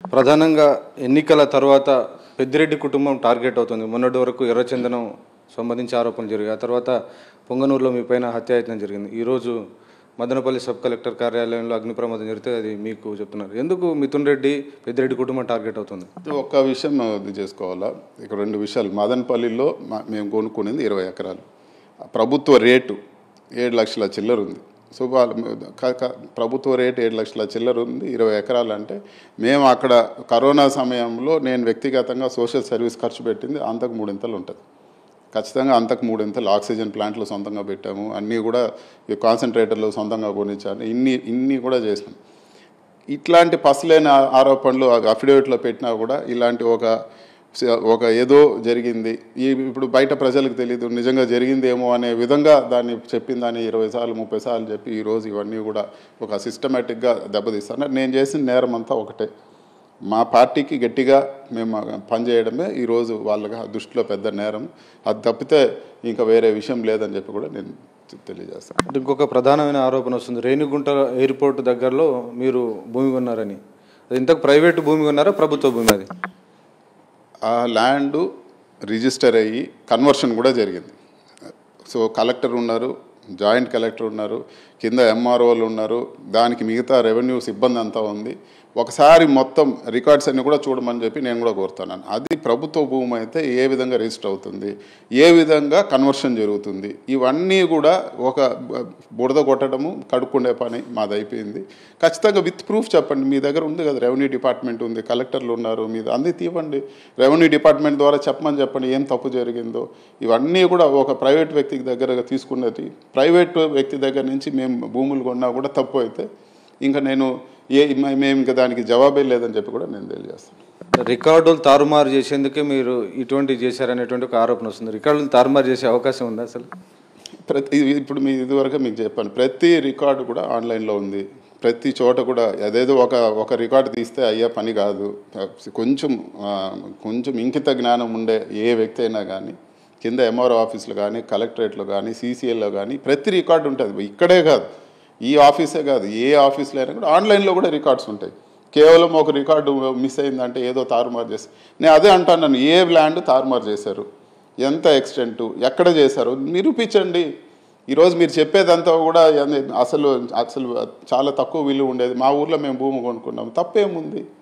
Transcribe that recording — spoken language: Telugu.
ప్రధానంగా ఎన్నికల తర్వాత పెద్దిరెడ్డి కుటుంబం టార్గెట్ అవుతుంది మొన్నటి వరకు ఎర్రచందనం సంబంధించి ఆరోపణలు జరిగాయి ఆ తర్వాత పొంగనూరులో మీ పైన హత్యాయత్నం జరిగింది ఈరోజు మదనపల్లి సబ్ కలెక్టర్ కార్యాలయంలో అగ్ని ప్రమాదం జరిగితే అది మీకు చెప్తున్నారు ఎందుకు మిథున్ రెడ్డి పెద్దిరెడ్డి కుటుంబం టార్గెట్ అవుతుంది ఒక్క విషయం ఇది చేసుకోవాలా ఇక రెండు విషయాలు మదనపల్లిలో మా- మేము కొనుక్కునేది ఇరవై ఎకరాలు ప్రభుత్వ రేటు ఏడు లక్షల చిల్లర ఉంది సో వాళ్ళ క- క- ప్రభుత్వ రేటు ఏడు లక్షల చిల్లర ఉంది ఇరవై ఎకరాలు అంటే మేము అక్కడ కరోనా సమయంలో నేను వ్యక్తిగతంగా సోషల్ సర్వీస్ ఖర్చు పెట్టింది అంతకు మూడింతలు ఉంటుంది ఖచ్చితంగా అంతకు మూడింతలు ఆక్సిజన్ ప్లాంట్లు సొంతంగా పెట్టాము అన్నీ కూడా ఈ కాన్సన్ట్రేటర్లు సొంతంగా కొనిచ్చాను ఇన్ని ఇన్ని కూడా చేసినాం ఇట్లాంటి పసలేని ఆ- ఆరోపణలు అఫిడవిట్లో పెట్టినా కూడా ఇలాంటి ఒక ఒక ఏదో జరిగింది ఈ ఇప్పుడు బయట ప్రజలకు తెలియదు నిజంగా జరిగిందేమో అనే విధంగా దాన్ని చెప్పిన దాన్ని ఇరవై సార్లు ముప్పై సార్లు చెప్పి ఈరోజు ఇవన్నీ కూడా ఒక సిస్టమేటిక్గా దెబ్బతీస్తాను నేను చేసిన నేరం అంతా ఒకటే మా పార్టీకి గట్టిగా మేము పనిచేయడమే ఈరోజు వాళ్ళకి దృష్టిలో పెద్ద నేరం అది తప్పితే ఇంకా వేరే విషయం లేదని చెప్పి కూడా నేను తెలియజేస్తాను అంటే ఇంకొక ప్రధానమైన ఆరోపణ వస్తుంది రేణిగుంట ఎయిర్పోర్ట్ దగ్గరలో మీరు భూమి కొన్నారని అది ఇంతకు ప్రైవేటు భూమి కొన్నారా ప్రభుత్వ భూమి అది ఆ ల్యాండ్ రిజిస్టర్ అయ్యి కన్వర్షన్ కూడా జరిగింది సో కలెక్టర్ ఉన్నారు జాయింట్ కలెక్టర్ ఉన్నారు కింద ఎంఆర్ఓలు ఉన్నారు దానికి మిగతా రెవెన్యూ సిబ్బంది అంతా ఉంది ఒకసారి మొత్తం రికార్డ్స్ అన్ని కూడా చూడమని చెప్పి నేను కూడా కోరుతున్నాను అది ప్రభుత్వ భూమి అయితే ఏ విధంగా రిజిస్టర్ అవుతుంది ఏ విధంగా కన్వర్షన్ జరుగుతుంది ఇవన్నీ కూడా ఒక బ- బురద కొట్టడము కడుక్కుండే పని మాది అయిపోయింది ఖచ్చితంగా విత్ ప్రూఫ్ చెప్పండి మీ దగ్గర ఉంది కదా రెవెన్యూ డిపార్ట్మెంట్ ఉంది కలెక్టర్లు ఉన్నారు మీద అన్నీ తీవండి రెవెన్యూ డిపార్ట్మెంట్ ద్వారా చెప్పమని చెప్పండి ఏం తప్పు జరిగిందో ఇవన్నీ కూడా ఒక ప్రైవేట్ వ్యక్తికి దగ్గర తీసుకున్నది ప్రైవేట్ వ్యక్తి దగ్గర నుంచి మేము భూములు కొన్నా కూడా తప్పు అయితే ఇంకా నేను ఏ మే- మేము ఇంకా దానికి జవాబే లేదని చెప్పి కూడా నేను తెలియజేస్తాను రికార్డులు తారుమారు చేసేందుకే మీరు ఇటువంటివి చేశారనేటువంటి ఒక ఆరోపణ వస్తుంది రికార్డులు తారుమారు చేసే అవకాశం ఉందా అసలు ప్రతి ఇప్పుడు మీ ఇదివరకు మీకు చెప్పాను ప్రతి రికార్డు కూడా ఆన్లైన్లో ఉంది ప్రతి చోట కూడా అదేదో ఒక ఒక రికార్డు తీస్తే అయ్యే పని కాదు కొంచెం ఆ, కొంచెం ఇంకిత జ్ఞానం ఉండే ఏ వ్యక్తి అయినా కానీ కింద ఎంఆర్ఓ ఆఫీసులో కానీ కలెక్టరేట్లో కానీ సీసీఎల్లో కానీ ప్రతి రికార్డు ఉంటుంది ఇక్కడే కాదు ఈ ఆఫీసే కాదు ఏ ఆఫీస్లో అయినా కూడా ఆన్లైన్లో కూడా రికార్డ్స్ ఉంటాయి కేవలం ఒక రికార్డు మిస్ అయిందంటే ఏదో తారుమారు చేసి నేను అదే అంటాను ఏ ల్యాండ్ తారుమారు చేశారు ఎంత ఎక్స్టెంట్ ఎక్కడ చేశారు నిరూపించండి ఈరోజు మీరు చెప్పేదంతా కూడా ఏంది అసలు అసలు చాలా తక్కువ విలువ ఉండేది మా ఊర్లో మేము భూమి కొనుక్కున్నాం తప్పేముంది